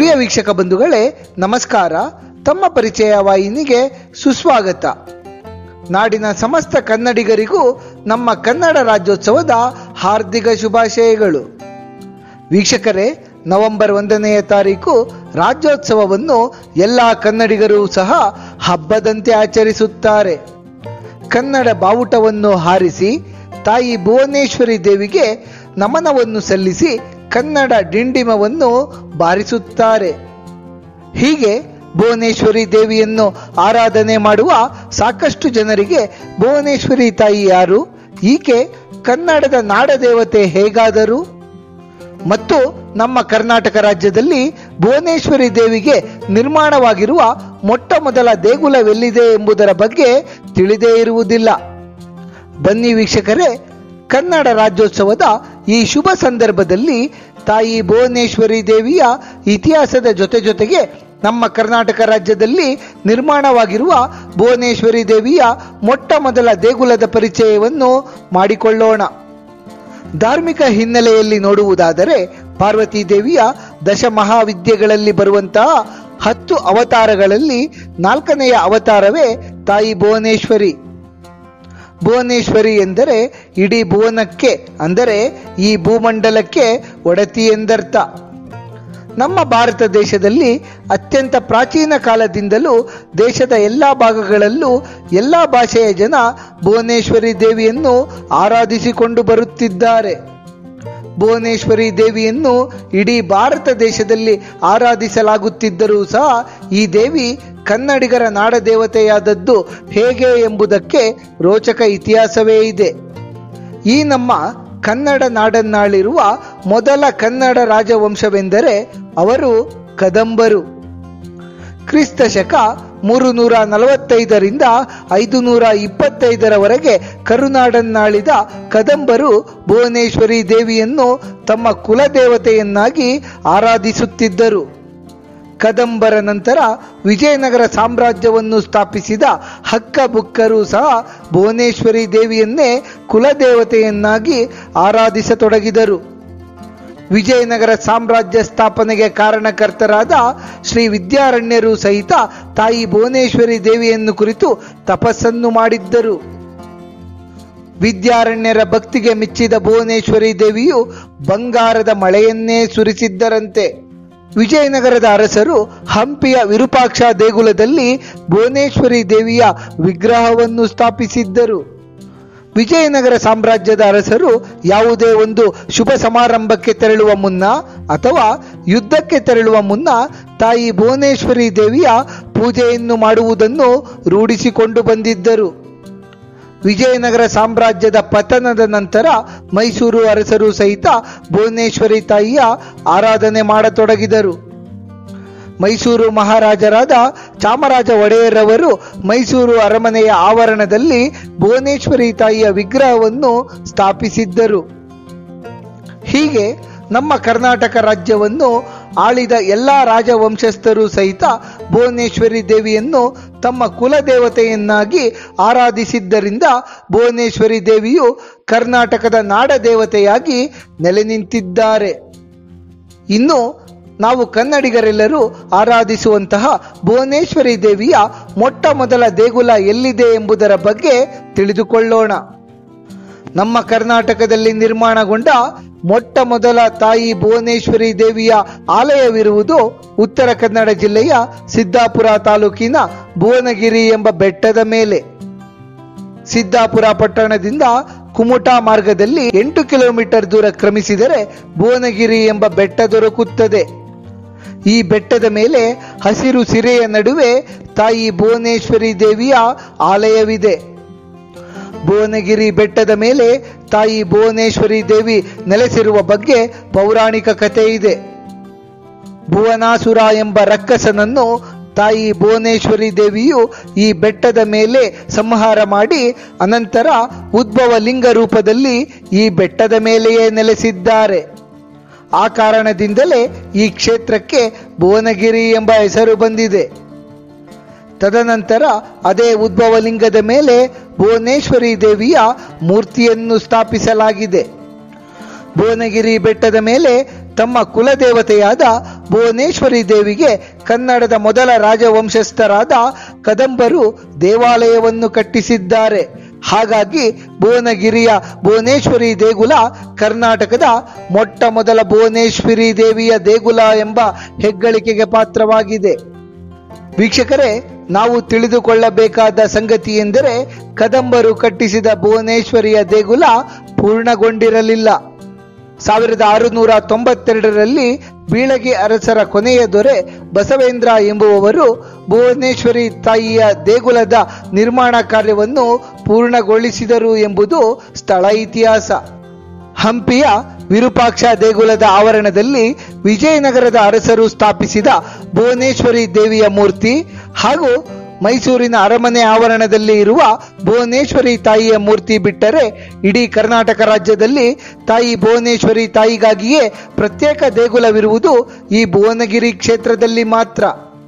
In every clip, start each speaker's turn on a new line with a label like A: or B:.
A: ಪ್ರಿಯ ವೀಕ್ಷಕ ಬಂಧುಗಳೇ ನಮಸ್ಕಾರ ತಮ್ಮ ಪರಿಚಯ ವಾಹಿನಿಗೆ ಸುಸ್ವಾಗತ ನಾಡಿನ ಸಮಸ್ತ ಕನ್ನಡಿಗರಿಗೂ ನಮ್ಮ ಕನ್ನಡ ರಾಜ್ಯೋತ್ಸವದ ಹಾರ್ದಿಕ ಶುಭಾಶಯಗಳು ವೀಕ್ಷಕರೇ ನವೆಂಬರ್ ಒಂದನೆಯ ತಾರೀಕು ರಾಜ್ಯೋತ್ಸವವನ್ನು ಎಲ್ಲ ಕನ್ನಡಿಗರು ಸಹ ಹಬ್ಬದಂತೆ ಆಚರಿಸುತ್ತಾರೆ ಕನ್ನಡ ಬಾವುಟವನ್ನು ಹಾರಿಸಿ ತಾಯಿ ಭುವನೇಶ್ವರಿ ದೇವಿಗೆ ನಮನವನ್ನು ಸಲ್ಲಿಸಿ ಕನ್ನಡ ಡಿಂಡಿಮವನ್ನು ಬಾರಿಸುತ್ತಾರೆ ಹೀಗೆ ಭುವನೇಶ್ವರಿ ದೇವಿಯನ್ನು ಆರಾಧನೆ ಮಾಡುವ ಸಾಕಷ್ಟು ಜನರಿಗೆ ಭುವನೇಶ್ವರಿ ತಾಯಿ ಯಾರು ಈಕೆ ಕನ್ನಡದ ನಾಡದೇವತೆ ಹೇಗಾದರು ಮತ್ತು ನಮ್ಮ ಕರ್ನಾಟಕ ರಾಜ್ಯದಲ್ಲಿ ಭುವನೇಶ್ವರಿ ದೇವಿಗೆ ನಿರ್ಮಾಣವಾಗಿರುವ ಮೊಟ್ಟ ಮೊದಲ ದೇಗುಲವೆಲ್ಲಿದೆ ಎಂಬುದರ ಬಗ್ಗೆ ತಿಳಿದೇ ಇರುವುದಿಲ್ಲ ಬನ್ನಿ ವೀಕ್ಷಕರೇ ಕನ್ನಡ ರಾಜ್ಯೋತ್ಸವದ ಈ ಶುಭ ಸಂದರ್ಭದಲ್ಲಿ ತಾಯಿ ಭುವನೇಶ್ವರಿ ದೇವಿಯ ಇತಿಹಾಸದ ಜೊತೆ ಜೊತೆಗೆ ನಮ್ಮ ಕರ್ನಾಟಕ ರಾಜ್ಯದಲ್ಲಿ ನಿರ್ಮಾಣವಾಗಿರುವ ಭುವನೇಶ್ವರಿ ದೇವಿಯ ಮೊಟ್ಟ ಮೊದಲ ದೇಗುಲದ ಪರಿಚಯವನ್ನು ಮಾಡಿಕೊಳ್ಳೋಣ ಧಾರ್ಮಿಕ ಹಿನ್ನೆಲೆಯಲ್ಲಿ ನೋಡುವುದಾದರೆ ಪಾರ್ವತಿ ದೇವಿಯ ದಶ ಮಹಾವಿದ್ಯೆಗಳಲ್ಲಿ ಬರುವಂತಹ ಹತ್ತು ಅವತಾರಗಳಲ್ಲಿ ನಾಲ್ಕನೆಯ ಅವತಾರವೇ ತಾಯಿ ಭುವನೇಶ್ವರಿ ಭುವನೇಶ್ವರಿ ಎಂದರೆ ಇಡೀ ಭುವನಕ್ಕೆ ಅಂದರೆ ಈ ಭೂಮಂಡಲಕ್ಕೆ ಒಡತಿ ಎಂದರ್ಥ ನಮ್ಮ ಭಾರತ ದೇಶದಲ್ಲಿ ಅತ್ಯಂತ ಪ್ರಾಚೀನ ಕಾಲದಿಂದಲೂ ದೇಶದ ಎಲ್ಲ ಭಾಗಗಳಲ್ಲೂ ಎಲ್ಲ ಭಾಷೆಯ ಜನ ಭುವನೇಶ್ವರಿ ದೇವಿಯನ್ನು ಆರಾಧಿಸಿಕೊಂಡು ಬರುತ್ತಿದ್ದಾರೆ ಭುವನೇಶ್ವರಿ ದೇವಿಯನ್ನು ಇಡೀ ಭಾರತ ದೇಶದಲ್ಲಿ ಆರಾಧಿಸಲಾಗುತ್ತಿದ್ದರೂ ಸಹ ಈ ದೇವಿ ಕನ್ನಡಿಗರ ನಾಡದೇವತೆಯಾದದ್ದು ಹೇಗೆ ಎಂಬುದಕ್ಕೆ ರೋಚಕ ಇತಿಹಾಸವೇ ಇದೆ ಈ ನಮ್ಮ ಕನ್ನಡ ನಾಡನ್ನಾಳಿರುವ ಮೊದಲ ಕನ್ನಡ ರಾಜವಂಶವೆಂದರೆ ಅವರು ಕದಂಬರು ಕ್ರಿಸ್ತ ಶಕ ಮೂರು ನೂರ ನಲವತ್ತೈದರಿಂದ ಐದು ನೂರ ಇಪ್ಪತ್ತೈದರವರೆಗೆ ಕರುನಾಡನ್ನಾಳಿದ ಕದಂಬರು ಭುವನೇಶ್ವರಿ ದೇವಿಯನ್ನು ತಮ್ಮ ಕುಲದೇವತೆಯನ್ನಾಗಿ ಆರಾಧಿಸುತ್ತಿದ್ದರು ಕದಂಬರ ನಂತರ ವಿಜಯನಗರ ಸಾಮ್ರಾಜ್ಯವನ್ನು ಸ್ಥಾಪಿಸಿದ ಹಕ್ಕ ಬುಕ್ಕರು ಸಹ ಭುವನೇಶ್ವರಿ ದೇವಿಯನ್ನೇ ಕುಲದೇವತೆಯನ್ನಾಗಿ ಆರಾಧಿಸತೊಡಗಿದರು ವಿಜಯನಗರ ಸಾಮ್ರಾಜ್ಯ ಸ್ಥಾಪನೆಗೆ ಕಾರಣಕರ್ತರಾದ ಶ್ರೀ ವಿದ್ಯಾರಣ್ಯರು ಸಹಿತ ತಾಯಿ ಭುವನೇಶ್ವರಿ ದೇವಿಯನ್ನು ಕುರಿತು ತಪಸ್ಸನ್ನು ಮಾಡಿದ್ದರು ವಿದ್ಯಾರಣ್ಯರ ಭಕ್ತಿಗೆ ಮೆಚ್ಚಿದ ಭುವನೇಶ್ವರಿ ದೇವಿಯು ಬಂಗಾರದ ಮಳೆಯನ್ನೇ ಸುರಿಸಿದ್ದರಂತೆ ವಿಜಯನಗರದ ಅರಸರು ಹಂಪಿಯ ವಿರೂಪಾಕ್ಷ ದೇಗುಲದಲ್ಲಿ ಭುವನೇಶ್ವರಿ ದೇವಿಯ ವಿಗ್ರಹವನ್ನು ಸ್ಥಾಪಿಸಿದ್ದರು ವಿಜಯನಗರ ಸಾಮ್ರಾಜ್ಯದ ಅರಸರು ಯಾವುದೇ ಒಂದು ಶುಭ ಸಮಾರಂಭಕ್ಕೆ ತೆರಳುವ ಮುನ್ನ ಅಥವಾ ಯುದ್ಧಕ್ಕೆ ತೆರಳುವ ಮುನ್ನ ತಾಯಿ ಭುವನೇಶ್ವರಿ ದೇವಿಯ ಪೂಜೆಯನ್ನು ಮಾಡುವುದನ್ನು ರೂಢಿಸಿಕೊಂಡು ಬಂದಿದ್ದರು ವಿಜಯನಗರ ಸಾಮ್ರಾಜ್ಯದ ಪತನದ ನಂತರ ಮೈಸೂರು ಅರಸರು ಸಹಿತ ಭುವನೇಶ್ವರಿ ತಾಯಿಯ ಆರಾಧನೆ ಮಾಡತೊಡಗಿದರು ಮೈಸೂರು ಮಹಾರಾಜರಾದ ಚಾಮರಾಜ ಒಡೆಯರವರು ಮೈಸೂರು ಅರಮನೆಯ ಆವರಣದಲ್ಲಿ ಭುವನೇಶ್ವರಿ ತಾಯಿಯ ವಿಗ್ರಹವನ್ನು ಸ್ಥಾಪಿಸಿದ್ದರು ಹೀಗೆ ನಮ್ಮ ಕರ್ನಾಟಕ ರಾಜ್ಯವನ್ನು ಆಳಿದ ಎಲ್ಲ ರಾಜವಂಶಸ್ಥರು ಸಹಿತ ಭುವನೇಶ್ವರಿ ದೇವಿಯನ್ನು ತಮ್ಮ ಕುಲದೇವತೆಯನ್ನಾಗಿ ಆರಾಧಿಸಿದ್ದರಿಂದ ಭುವನೇಶ್ವರಿ ದೇವಿಯು ಕರ್ನಾಟಕದ ನಾಡದೇವತೆಯಾಗಿ ನೆಲೆ ನಿಂತಿದ್ದಾರೆ ಇನ್ನು ನಾವು ಕನ್ನಡಿಗರೆಲ್ಲರೂ ಆರಾಧಿಸುವಂತಹ ಭುವನೇಶ್ವರಿ ದೇವಿಯ ಮೊಟ್ಟ ಮೊದಲ ದೇಗುಲ ಎಲ್ಲಿದೆ ಎಂಬುದರ ಬಗ್ಗೆ ತಿಳಿದುಕೊಳ್ಳೋಣ ನಮ್ಮ ಕರ್ನಾಟಕದಲ್ಲಿ ನಿರ್ಮಾಣಗೊಂಡ ಮೊಟ್ಟ ಮೊದಲ ತಾಯಿ ಭುವನೇಶ್ವರಿ ದೇವಿಯ ಆಲಯವಿರುವುದು ಉತ್ತರ ಕನ್ನಡ ಜಿಲ್ಲೆಯ ಸಿದ್ದಾಪುರ ತಾಲೂಕಿನ ಭುವನಗಿರಿ ಎಂಬ ಬೆಟ್ಟದ ಮೇಲೆ ಸಿದ್ದಾಪುರ ಪಟ್ಟಣದಿಂದ ಕುಮುಟಾ ಮಾರ್ಗದಲ್ಲಿ ಎಂಟು ಕಿಲೋಮೀಟರ್ ದೂರ ಕ್ರಮಿಸಿದರೆ ಭುವನಗಿರಿ ಎಂಬ ಬೆಟ್ಟ ದೊರಕುತ್ತದೆ ಈ ಬೆಟ್ಟದ ಮೇಲೆ ಹಸಿರು ಸಿರೆಯ ನಡುವೆ ತಾಯಿ ಭುವನೇಶ್ವರಿ ದೇವಿಯ ಆಲಯವಿದೆ ಭುವನಗಿರಿ ಬೆಟ್ಟದ ಮೇಲೆ ತಾಯಿ ಭುವನೇಶ್ವರಿ ದೇವಿ ನೆಲೆಸಿರುವ ಬಗ್ಗೆ ಪೌರಾಣಿಕ ಕಥೆ ಇದೆ ಭುವನಾಸುರ ಎಂಬ ರಕ್ಕಸನನ್ನು ತಾಯಿ ಭುವನೇಶ್ವರಿ ದೇವಿಯು ಈ ಬೆಟ್ಟದ ಮೇಲೆ ಸಂಹಾರ ಮಾಡಿ ಅನಂತರ ಉದ್ಭವ ಲಿಂಗ ರೂಪದಲ್ಲಿ ಈ ಬೆಟ್ಟದ ಮೇಲೆಯೇ ನೆಲೆಸಿದ್ದಾರೆ ಆ ಕಾರಣದಿಂದಲೇ ಈ ಕ್ಷೇತ್ರಕ್ಕೆ ಭುವನಗಿರಿ ಎಂಬ ಹೆಸರು ಬಂದಿದೆ ತದನಂತರ ಅದೇ ಉದ್ಭವಲಿಂಗದ ಮೇಲೆ ಭುವನೇಶ್ವರಿ ದೇವಿಯ ಮೂರ್ತಿಯನ್ನು ಸ್ಥಾಪಿಸಲಾಗಿದೆ ಭುವನಗಿರಿ ಬೆಟ್ಟದ ಮೇಲೆ ತಮ್ಮ ಕುಲದೇವತೆಯಾದ ಭುವನೇಶ್ವರಿ ದೇವಿಗೆ ಕನ್ನಡದ ಮೊದಲ ರಾಜವಂಶಸ್ಥರಾದ ಕದಂಬರು ದೇವಾಲಯವನ್ನು ಕಟ್ಟಿಸಿದ್ದಾರೆ ಹಾಗಾಗಿ ಭುವನಗಿರಿಯ ಭುವನೇಶ್ವರಿ ದೇಗುಲ ಕರ್ನಾಟಕದ ಮೊಟ್ಟ ಮೊದಲ ಭುವನೇಶ್ವರಿ ದೇವಿಯ ದೇಗುಲ ಎಂಬ ಹೆಗ್ಗಳಿಕೆಗೆ ಪಾತ್ರವಾಗಿದೆ ವೀಕ್ಷಕರೇ ನಾವು ತಿಳಿದುಕೊಳ್ಳಬೇಕಾದ ಸಂಗತಿ ಎಂದರೆ ಕದಂಬರು ಕಟ್ಟಿಸಿದ ಭುವನೇಶ್ವರಿಯ ದೇಗುಲ ಪೂರ್ಣಗೊಂಡಿರಲಿಲ್ಲ ಸಾವಿರದ ಆರುನೂರ ತೊಂಬತ್ತೆರಡರಲ್ಲಿ ಬೀಳಗಿ ಅರಸರ ಕೊನೆಯ ದೊರೆ ಬಸವೇಂದ್ರ ಎಂಬುವವರು ಭುವನೇಶ್ವರಿ ತಾಯಿಯ ದೇಗುಲದ ನಿರ್ಮಾಣ ಕಾರ್ಯವನ್ನು ಪೂರ್ಣಗೊಳಿಸಿದರು ಎಂಬುದು ಸ್ಥಳ ಇತಿಹಾಸ ಹಂಪಿಯ ವಿರೂಪಾಕ್ಷ ದೇಗುಲದ ಆವರಣದಲ್ಲಿ ವಿಜಯನಗರದ ಅರಸರು ಸ್ಥಾಪಿಸಿದ ಭುವನೇಶ್ವರಿ ದೇವಿಯ ಮೂರ್ತಿ ಹಾಗೂ ಮೈಸೂರಿನ ಅರಮನೆ ಆವರಣದಲ್ಲಿ ಇರುವ ಭುವನೇಶ್ವರಿ ತಾಯಿಯ ಮೂರ್ತಿ ಬಿಟ್ಟರೆ ಇಡೀ ಕರ್ನಾಟಕ ರಾಜ್ಯದಲ್ಲಿ ತಾಯಿ ಭುವನೇಶ್ವರಿ ತಾಯಿಗಾಗಿಯೇ ಪ್ರತ್ಯೇಕ ದೇಗುಲವಿರುವುದು ಈ ಭುವನಗಿರಿ ಕ್ಷೇತ್ರದಲ್ಲಿ ಮಾತ್ರ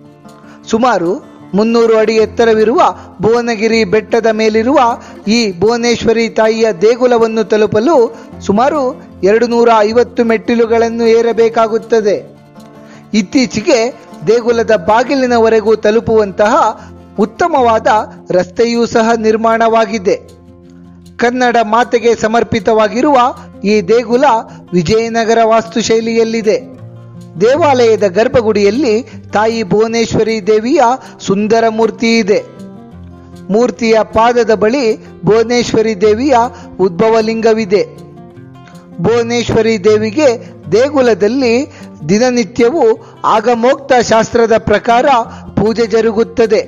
A: ಸುಮಾರು ಮುನ್ನೂರು ಅಡಿ ಎತ್ತರವಿರುವ ಭುವನಗಿರಿ ಬೆಟ್ಟದ ಮೇಲಿರುವ ಈ ಭುವನೇಶ್ವರಿ ತಾಯಿಯ ದೇಗುಲವನ್ನು ತಲುಪಲು ಸುಮಾರು ಎರಡು ನೂರ ಐವತ್ತು ಮೆಟ್ಟಿಲುಗಳನ್ನು ಏರಬೇಕಾಗುತ್ತದೆ ಇತ್ತೀಚೆಗೆ ದೇಗುಲದ ಬಾಗಿಲಿನವರೆಗೂ ತಲುಪುವಂತಹ ಉತ್ತಮವಾದ ರಸ್ತೆಯೂ ಸಹ ನಿರ್ಮಾಣವಾಗಿದೆ ಕನ್ನಡ ಮಾತೆಗೆ ಸಮರ್ಪಿತವಾಗಿರುವ ಈ ದೇಗುಲ ವಿಜಯನಗರ ವಾಸ್ತುಶೈಲಿಯಲ್ಲಿದೆ ದೇವಾಲಯದ ಗರ್ಭಗುಡಿಯಲ್ಲಿ ತಾಯಿ ಭುವನೇಶ್ವರಿ ದೇವಿಯ ಸುಂದರ ಮೂರ್ತಿ ಇದೆ ಮೂರ್ತಿಯ ಪಾದದ ಬಳಿ ಭುವನೇಶ್ವರಿ ದೇವಿಯ ಉದ್ಭವಲಿಂಗವಿದೆ ಭುವನೇಶ್ವರಿ ದೇವಿಗೆ ದೇಗುಲದಲ್ಲಿ ದಿನನಿತ್ಯವೂ ಆಗಮೋಕ್ತ ಶಾಸ್ತ್ರದ ಪ್ರಕಾರ ಪೂಜೆ ಜರುಗುತ್ತದೆ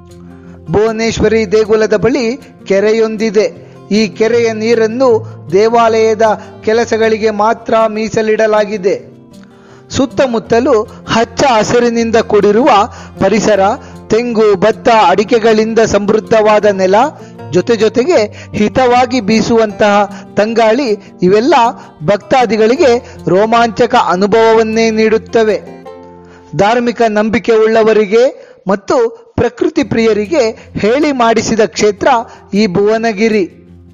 A: ಭುವನೇಶ್ವರಿ ದೇಗುಲದ ಬಳಿ ಕೆರೆಯೊಂದಿದೆ ಈ ಕೆರೆಯ ನೀರನ್ನು ದೇವಾಲಯದ ಕೆಲಸಗಳಿಗೆ ಮಾತ್ರ ಮೀಸಲಿಡಲಾಗಿದೆ ಸುತ್ತಮುತ್ತಲು ಹಚ್ಚ ಹಸಿರಿನಿಂದ ಕೂಡಿರುವ ಪರಿಸರ ತೆಂಗು ಭತ್ತ ಅಡಿಕೆಗಳಿಂದ ಸಮೃದ್ಧವಾದ ನೆಲ ಜೊತೆ ಜೊತೆಗೆ ಹಿತವಾಗಿ ಬೀಸುವಂತಹ ತಂಗಾಳಿ ಇವೆಲ್ಲ ಭಕ್ತಾದಿಗಳಿಗೆ ರೋಮಾಂಚಕ ಅನುಭವವನ್ನೇ ನೀಡುತ್ತವೆ ಧಾರ್ಮಿಕ ನಂಬಿಕೆ ಉಳ್ಳವರಿಗೆ ಮತ್ತು ಪ್ರಕೃತಿ ಪ್ರಿಯರಿಗೆ ಹೇಳಿ ಮಾಡಿಸಿದ ಕ್ಷೇತ್ರ ಈ ಭುವನಗಿರಿ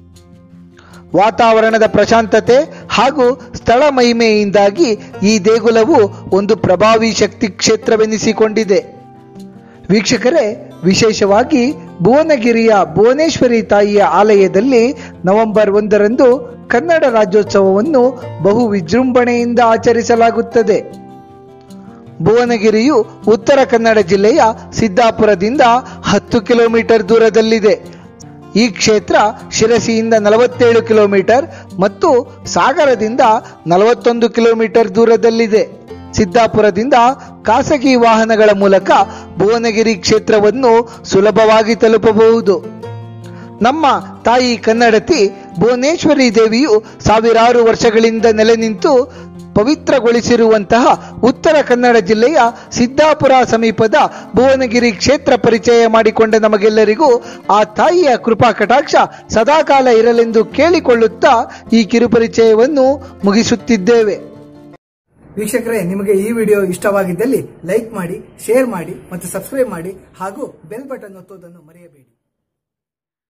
A: ವಾತಾವರಣದ ಪ್ರಶಾಂತತೆ ಹಾಗೂ ಸ್ಥಳ ಮಹಿಮೆಯಿಂದಾಗಿ ಈ ದೇಗುಲವು ಒಂದು ಪ್ರಭಾವಿ ಶಕ್ತಿ ಕ್ಷೇತ್ರವೆನಿಸಿಕೊಂಡಿದೆ ವೀಕ್ಷಕರೇ ವಿಶೇಷವಾಗಿ ಭುವನಗಿರಿಯ ಭುವನೇಶ್ವರಿ ತಾಯಿಯ ಆಲಯದಲ್ಲಿ ನವೆಂಬರ್ ಒಂದರಂದು ಕನ್ನಡ ರಾಜ್ಯೋತ್ಸವವನ್ನು ಬಹು ವಿಜೃಂಭಣೆಯಿಂದ ಆಚರಿಸಲಾಗುತ್ತದೆ ಭುವನಗಿರಿಯು ಉತ್ತರ ಕನ್ನಡ ಜಿಲ್ಲೆಯ ಸಿದ್ದಾಪುರದಿಂದ ಹತ್ತು ಕಿಲೋಮೀಟರ್ ದೂರದಲ್ಲಿದೆ ಈ ಕ್ಷೇತ್ರ ಶಿರಸಿಯಿಂದ ನಲವತ್ತೇಳು ಕಿಲೋಮೀಟರ್ ಮತ್ತು ಸಾಗರದಿಂದ ನಲವತ್ತೊಂದು ಕಿಲೋಮೀಟರ್ ದೂರದಲ್ಲಿದೆ ಸಿದ್ದಾಪುರದಿಂದ ಖಾಸಗಿ ವಾಹನಗಳ ಮೂಲಕ ಭುವನಗಿರಿ ಕ್ಷೇತ್ರವನ್ನು ಸುಲಭವಾಗಿ ತಲುಪಬಹುದು ನಮ್ಮ ತಾಯಿ ಕನ್ನಡತಿ ಭುವನೇಶ್ವರಿ ದೇವಿಯು ಸಾವಿರಾರು ವರ್ಷಗಳಿಂದ ನೆಲೆ ನಿಂತು ಪವಿತ್ರಗೊಳಿಸಿರುವಂತಹ ಉತ್ತರ ಕನ್ನಡ ಜಿಲ್ಲೆಯ ಸಿದ್ದಾಪುರ ಸಮೀಪದ ಭುವನಗಿರಿ ಕ್ಷೇತ್ರ ಪರಿಚಯ ಮಾಡಿಕೊಂಡ ನಮಗೆಲ್ಲರಿಗೂ ಆ ತಾಯಿಯ ಕೃಪಾ ಕಟಾಕ್ಷ ಸದಾಕಾಲ ಇರಲೆಂದು ಕೇಳಿಕೊಳ್ಳುತ್ತಾ ಈ ಕಿರುಪರಿಚಯವನ್ನು ಮುಗಿಸುತ್ತಿದ್ದೇವೆ
B: ವೀಕ್ಷಕರೇ ನಿಮಗೆ ಈ ವಿಡಿಯೋ ಇಷ್ಟವಾಗಿದ್ದಲ್ಲಿ ಲೈಕ್ ಮಾಡಿ ಶೇರ್ ಮಾಡಿ ಮತ್ತು ಸಬ್ಸ್ಕ್ರೈಬ್ ಮಾಡಿ ಹಾಗೂ ಬೆಲ್ ಬಟನ್ ಒತ್ತುವುದನ್ನು ಮರೆಯಬೇಡಿ